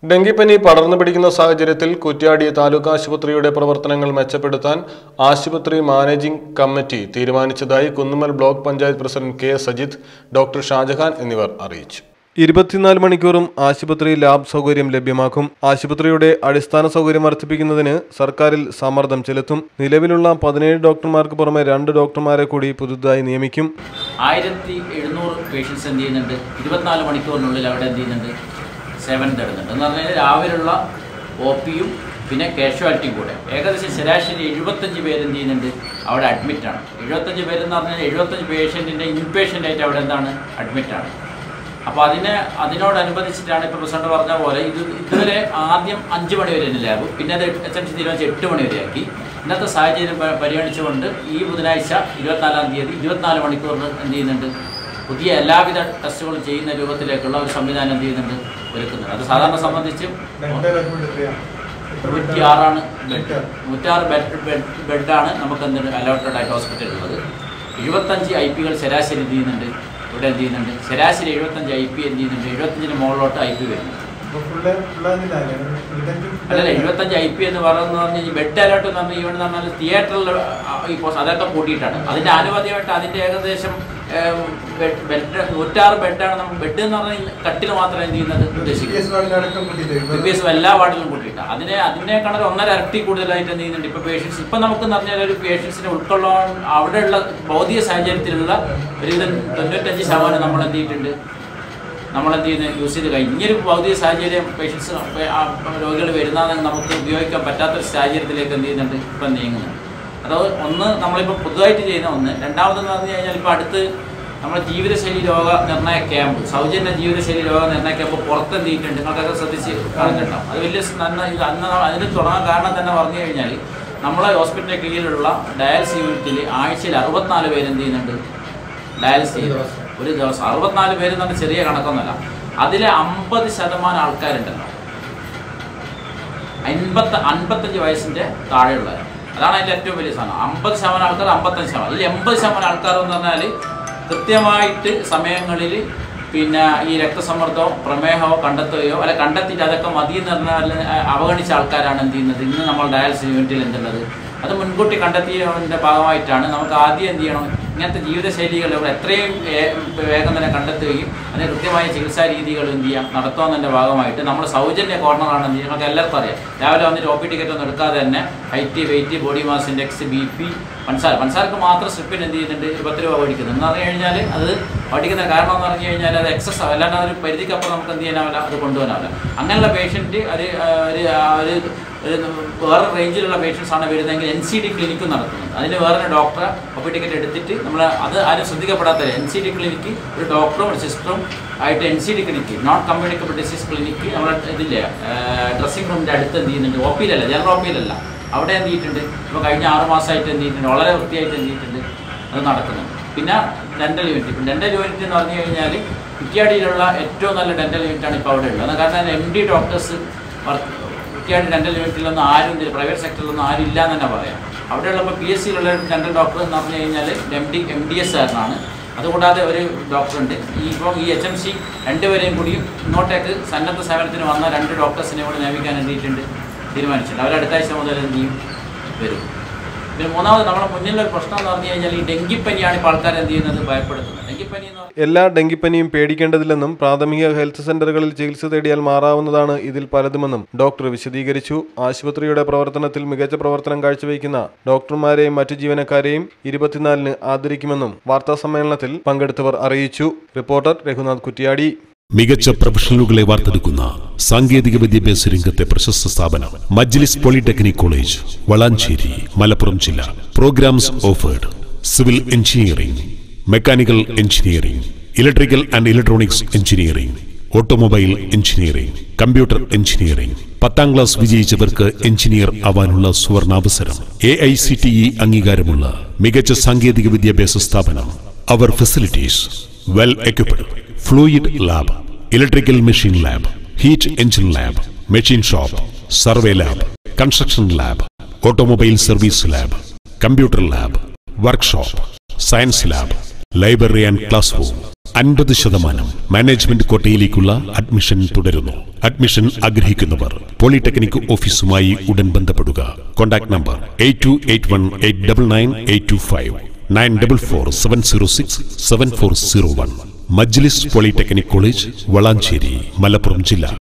ഡെങ്കിപ്പനി പടർന്നു പിടിക്കുന്ന സാഹചര്യത്തിൽ കുറ്റ്യാടി താലൂക്ക് ആശുപത്രിയുടെ പ്രവർത്തനങ്ങൾ മെച്ചപ്പെടുത്താൻ ആശുപത്രി മാനേജിംഗ് കമ്മിറ്റി തീരുമാനിച്ചതായി Kunnummal block panchayat president K Sajith doctor Shajahan എന്നിവർ അറിയിച്ചു ഇരുപത്തിനാല് മണിക്കൂറും ആശുപത്രി ലാബ് സൗകര്യം ലഭ്യമാക്കും ആശുപത്രിയുടെ അടിസ്ഥാന സൗകര്യം വർദ്ധിപ്പിക്കുന്നതിന് സർക്കാരിൽ സമ്മർദ്ദം ചെലുത്തും നിലവിലുള്ള പതിനേഴ് ഡോക്ടർമാർക്ക് പുറമെ രണ്ട് ഡോക്ടർമാരെ കൂടി പുതുതായി നിയമിക്കും ആയിരത്തി എഴുന്നൂറ് പേഷ്യൻസ് എന്ത് ചെയ്യുന്നുണ്ട് ഇരുപത്തിനാല് മണിക്കൂറിനുള്ളിൽ അവിടെ എന്ത് ചെയ്യുന്നുണ്ട് സേവനം തരുന്നുണ്ട് എന്ന് പറഞ്ഞാൽ രാവിലെയുള്ള ഒ പിയും പിന്നെ കാഷ്വാലിറ്റിയും കൂടെ ഏകദേശം ശരാശരി എഴുപത്തഞ്ച് പേര് എന്ത് ചെയ്യുന്നുണ്ട് അവിടെ അഡ്മിറ്റാണ് എഴുപത്തഞ്ച് പേരെന്ന് പറഞ്ഞാൽ എഴുപത്തഞ്ച് പേഷ്യൻറ്റിൻ്റെ ഇൻപേഷ്യൻ്റ് ആയിട്ട് അവിടെ എന്താണ് അഡ്മിറ്റാണ് അപ്പോൾ അതിന് അതിനോടനുബന്ധിച്ചിട്ടാണ് ഇപ്പോൾ പ്രസിഡന്റ് പറഞ്ഞ പോലെ ഇത് ഇതുവരെ ആദ്യം അഞ്ച് മണി വരെ ലാബ് പിന്നെ അത് എച്ച് എം സി തീരുമാനിച്ച് എട്ട് മണി വരെയാക്കി ഇന്നത്തെ സാഹചര്യം പ- പരിഗണിച്ചുകൊണ്ട് ഈ ബുധനാഴ്ച ഇരുപത്തിനാലാം തീയതി ഇരുപത്തിനാല് മണിക്കൂറിന് എന്ത് ചെയ്യുന്നുണ്ട് പുതിയ എല്ലാവിധ ടെസ്റ്റുകളും ചെയ്യുന്ന രൂപത്തിലേക്കുള്ള ഒരു സംവിധാനം എന്ത് ചെയ്യുന്നുണ്ട് ഒരുക്കുന്നുണ്ട് അത് സാധാരണ സംബന്ധിച്ചും നൂറ്റിയാറാണ് ബെഡ് നൂറ്റാറ് ബെഡ് ബെഡ് ബെഡാണ് നമുക്ക് എന്തുണ്ട് അലോട്ടഡ് ആയിട്ട് ഹോസ്പിറ്റലിൽ ഉള്ളത് എഴുപത്തഞ്ച് ഐ പികൾ ശരാശരി എന്ത് ചെയ്യുന്നുണ്ട് ഇവിടെ എന്ത് ചെയ്യുന്നുണ്ട് ശരാശരി എഴുപത്തഞ്ച് ഐ പി എന്ത് ചെയ്യുന്നുണ്ട് എഴുപത്തഞ്ചിന് മുകളിലോട്ട് ഐ പി വരുന്നുണ്ട് അല്ലല്ല എഴുപത്തഞ്ച് ഐ പി എന്ന് പറയുന്നത് പറഞ്ഞാൽ ഈ ബെഡ് അലോട്ട് എന്ന് പറഞ്ഞാൽ ഇവിടെ എന്ന് പറഞ്ഞാൽ തിയേറ്ററിൽ ഇപ്പോൾ അതൊക്കെ കൂട്ടിയിട്ടാണ് അതിൻ്റെ അനുമതിയായിട്ട് അതിൻ്റെ ഏകദേശം ഏഹ്, ബെഡ് ബെഡ് നൂറ്റാറ് ബെഡാണ് നമ്മൾ ബെഡ് എന്ന് പറഞ്ഞാൽ കട്ടിൽ മാത്രമേ എന്ത് ചെയ്യുന്നത് ഉദ്ദേശിക്കുന്നത് ബി എസ് എല്ലാ വാർഡിലും കൂട്ടിയിട്ട് അതിനെ അതിനേക്കാൾ ഒന്നര ഇരട്ടി കൂടുതലായിട്ട് എന്ത് ചെയ്യുന്നുണ്ട് ഇപ്പോൾ പേഷ്യൻസ് ഇപ്പം നമുക്ക് എന്ന് പറഞ്ഞാൽ ഒരു പേഷ്യൻസിനെ ഉൾക്കൊള്ളാൻ അവിടെയുള്ള ഭൗതിക സാഹചര്യത്തിലുള്ള ഒരുവിധം തൊണ്ണൂറ്റഞ്ച് ശതമാനം നമ്മൾ എന്ത് ചെയ്തിട്ടുണ്ട് നമ്മൾ എന്ത് ചെയ്യുന്നത് യൂസ് ചെയ്ത് കഴിഞ്ഞു ഇനിയൊരു ഭൗതിക സാഹചര്യം പേഷ്യൻസ് രോഗികൾ വരുന്നതെങ്കിൽ നമുക്ക് ഉപയോഗിക്കാൻ പറ്റാത്തൊരു സാഹചര്യത്തിലേക്ക് എന്ത് ചെയ്യുന്നുണ്ട് ഇപ്പം നീങ്ങുന്നുണ്ട് അത് ഒന്ന് നമ്മളിപ്പോൾ പുതുതായിട്ട് ചെയ്യുന്ന ഒന്ന് രണ്ടാമതെന്ന് പറഞ്ഞു കഴിഞ്ഞാൽ ഇപ്പോൾ അടുത്ത് നമ്മുടെ ജീവിതശൈലി രോഗ നിർണയ ക്യാമ്പ് സൗജന്യ ജീവിതശൈലി രോഗ നിർണയ ക്യാമ്പ് പുറത്ത് എന്ത് ചെയ്തിട്ടുണ്ട് നിങ്ങൾക്കൊക്കെ ശ്രദ്ധിച്ച് കാണുന്നുണ്ടാവും അത് വലിയ സ് നന്ന ഇത് അന്ന് അതിന് തുടങ്ങാൻ കാരണം തന്നെ പറഞ്ഞു കഴിഞ്ഞാൽ നമ്മളെ ഹോസ്പിറ്റലിൻ്റെ കീഴിലുള്ള ഡയാലിസിസ് യൂണിറ്റിൽ ആഴ്ചയിൽ അറുപത്തിനാല് പേര് എന്ത് ചെയ്യുന്നുണ്ട് ഡയാലിസിസ് ചെയ്യുന്നു ഒരു ദിവസം അറുപത്തിനാല് പേര് എന്ന് പറഞ്ഞാൽ ചെറിയ കണക്കൊന്നുമല്ല അതിലെ അമ്പത് ശതമാനം ആൾക്കാരുണ്ടല്ലോ അൻപത്ത് അൻപത്തഞ്ച് വയസ്സിൻ്റെ താഴെയുള്ളവർ അതാണ് അതിൻ്റെ ഏറ്റവും വലിയ സാധനം അമ്പത് ശതമാനം ആൾക്കാർ അമ്പത്തഞ്ച് ശതമാനം ഇതിൽ എൺപത് ശതമാനം ആൾക്കാർ എന്ന് പറഞ്ഞാൽ കൃത്യമായിട്ട് സമയങ്ങളിൽ പിന്നെ ഈ രക്തസമ്മർദ്ദമോ പ്രമേഹമോ കണ്ടെത്തുകയോ അല്ല കണ്ടെത്തിയിട്ട് അതൊക്കെ മതി എന്ന് പറഞ്ഞാൽ അഹ് അവഗണിച്ച ആൾക്കാരാണ് എന്ത് ചെയ്യുന്നത് ഇന്ന് നമ്മൾ ഡയാലിസിസ് യൂണിറ്റിൽ എന്തുള്ളത് അത് മുൻകൂട്ടി കണ്ടെത്തിയതിൻ്റെ ഭാഗമായിട്ടാണ് നമുക്ക് ആദ്യം എന്ത് ചെയ്യണം ഇങ്ങനത്തെ ജീവിതശൈലികൾ ഇവിടെ എത്രയും ഏ- വേഗം തന്നെ കണ്ടെത്തുകയും അതിന് കൃത്യമായ ചികിത്സാ രീതികൾ എന്ത് ചെയ്യാം നടത്തുന്നതിൻ്റെ ഭാഗമായിട്ട് നമ്മൾ സൗജന്യ കോർണറാണ് എന്ത് ചെയ്യുക നമുക്ക് എല്ലാവർക്കും അറിയാം രാവിലെ വന്നിട്ട് ഒ പി ടിക്കറ്റ് ഒന്നും എടുക്കാതെ തന്നെ height weight body mass index B P പഞ്ചസാര പഞ്ചസാരക്ക് മാത്രം സ്ട്രിപ്പിന് എന്ത് ചെയ്യുന്നുണ്ട് ഒരു പത്ത് രൂപ മേടിക്കുന്നത് എന്ന് പറഞ്ഞു കഴിഞ്ഞാൽ അത് പഠിക്കുന്ന കാരണം എന്ന് പറഞ്ഞു കഴിഞ്ഞാൽ അത് എക്സസ് അല്ലാണ്ട് ഒരു പരിധിക്കപ്പുറം നമുക്ക് എന്ത് ചെയ്യാനാവില്ല അത് കൊണ്ടുപോകാനാവില്ല അങ്ങനെയുള്ള പേഷ്യൻറ്റ് ഒരു ആ, ഒരു ആ, ഒരു ഒരു വേറെ റേഞ്ചിലുള്ള പേഷ്യൻസ് ആണ് വരുന്നതെങ്കിൽ എൻ സി ഡി ക്ലിനിക്കും നടത്തുന്നുണ്ട് അതിന് വേറെ ഡോക്ടറെ ഒ പി ടിക്കറ്റ് എടുത്തിട്ട് നമ്മൾ അത് ആരും ശ്രദ്ധിക്കപ്പെടാത്ത എൻ സി ഡി ക്ലിനിക്ക് ഒരു ഡോക്ടറും ഒരു സിസ്റ്ററും ആയിട്ട് N C D clinic non communicable disease clinic നമ്മുടെ ഇതില്ലേ ഡ്രസ്സിംഗ് റൂമിൻ്റെ അടുത്ത് എന്ത് ചെയ്യുന്നുണ്ട് ഒ പിയിലല്ല ജനറൽ ഒ പിയിലല്ല അവിടെ എന്ത് ചെയ്തിട്ടുണ്ട് ഇപ്പോൾ കഴിഞ്ഞ ആറ് മാസമായിട്ട് എന്ത് ചെയ്തിട്ടുണ്ട് വളരെ വൃത്തിയായിട്ട് എന്ത് ചെയ്തിട്ടുണ്ട് അത് നടക്കുന്നുണ്ട് പിന്നെ ഡെൻ്റൽ യൂണിറ്റ് ഇപ്പം ഡെൻ്റൽ യൂണിറ്റ് എന്ന് പറഞ്ഞു കഴിഞ്ഞാൽ കുറ്റിയാടിയിലുള്ള ഏറ്റവും നല്ല ഡെൻ്റൽ യൂണിറ്റാണ് ഇപ്പോൾ അവിടെ ഉള്ളത് കാരണം M D doctors work Kuttiadi dental യൂണിറ്റിലൊന്നും ആരും ഇതിൽ പ്രൈവറ്റ് സെക്ടറിലൊന്നും ആരും ഇല്ല എന്ന് തന്നെ പറയാം അവിടെയുള്ളപ്പോൾ പി എസ് സിയിലുള്ള ഡെൻ്റൽ ഡോക്ടർ എന്ന് പറഞ്ഞു കഴിഞ്ഞാൽ M D M D S കാരനാണ് അതുകൂടാതെ ഒരു ഡോക്ടറുണ്ട് ഈ ഇപ്പോൾ ഈ എച്ച് എം സി രണ്ടുപേരെയും കൂടി ഇങ്ങോട്ടേക്ക് സന്നദ്ധ സേവനത്തിന് വന്ന രണ്ട് ഡോക്ടേഴ്സിനെ കൂടി നിയമിക്കാൻ വേണ്ടിയിട്ടുണ്ട് തീരുമാനിച്ചിട്ടുണ്ട് അവർ അടുത്ത ആഴ്ച മുതൽ എന്ത് ചെയ്യും വരും പിന്നെ മൂന്നാമത് നമ്മുടെ മുന്നിലുള്ള ഒരു പ്രശ്നം എന്ന് പറഞ്ഞു കഴിഞ്ഞാൽ ഈ ഡെങ്കിപ്പനിയാണ് ഇപ്പോൾ ആൾക്കാർ എന്ത് ചെയ്യുന്നത് ഭയപ്പെടുത്തുന്നത് ഡെങ്കിപ്പനി എന്ന് പറഞ്ഞാൽ എല്ലാ ഡെങ്കിപ്പനിയും പേടിക്കേണ്ടതില്ലെന്നും പ്രാഥമിക ഹെൽത്ത് സെന്ററുകളിൽ ചികിത്സ തേടിയാൽ മാറാവുന്നതാണ് ഇതിൽ പലതുമെന്നും ഡോക്ടർ വിശദീകരിച്ചു ആശുപത്രിയുടെ പ്രവർത്തനത്തിൽ മികച്ച പ്രവർത്തനം കാഴ്ചവെക്കുന്ന ഡോക്ടർമാരെയും മറ്റു ജീവനക്കാരെയും ഇരുപത്തിനാലിന് ആദരിക്കുമെന്നും വാർത്താസമ്മേളനത്തിൽ പങ്കെടുത്തവർ അറിയിച്ചു റിപ്പോർട്ടർ രഘുനാഥ് കുറ്റിയാടി മികച്ച പ്രൊഫഷണലുകളെ വാർത്തെടുക്കുന്ന സാങ്കേതിക വിദ്യാഭ്യാസ രംഗത്തെ പ്രശസ്ത സ്ഥാപനം മജ്ലിസ് പോളിടെക്നിക് കോളേജ് വളാഞ്ചേരി മലപ്പുറം ജില്ല programmes offered civil engineering mechanical engineering electrical and electronics engineering automobile engineering computer engineering പത്താം ക്ലാസ് വിജയിച്ചവർക്ക് എഞ്ചിനീയർ ആവാനുള്ള സുവർണാവസരം A I C T E അംഗീകാരമുള്ള മികച്ച സാങ്കേതിക വിദ്യാഭ്യാസ സ്ഥാപനം അവർ facilities well equipped fluid lab electrical machine lab heat engine lab machine shop survey lab construction lab automobile service lab computer lab workshop science lab library and classroom അൻപത് ശതമാനം management കോട്ടയിലേക്കുള്ള admission തുടരുന്നു admission ആഗ്രഹിക്കുന്നവർ polytechnic ഓഫീസുമായി ഉടൻ ബന്ധപ്പെടുക contact number eight two eight one eight double nine eight two five nine double four seven zero six seven four zero one Majlis polytechnic college Valanchery Malappuram ജില്ല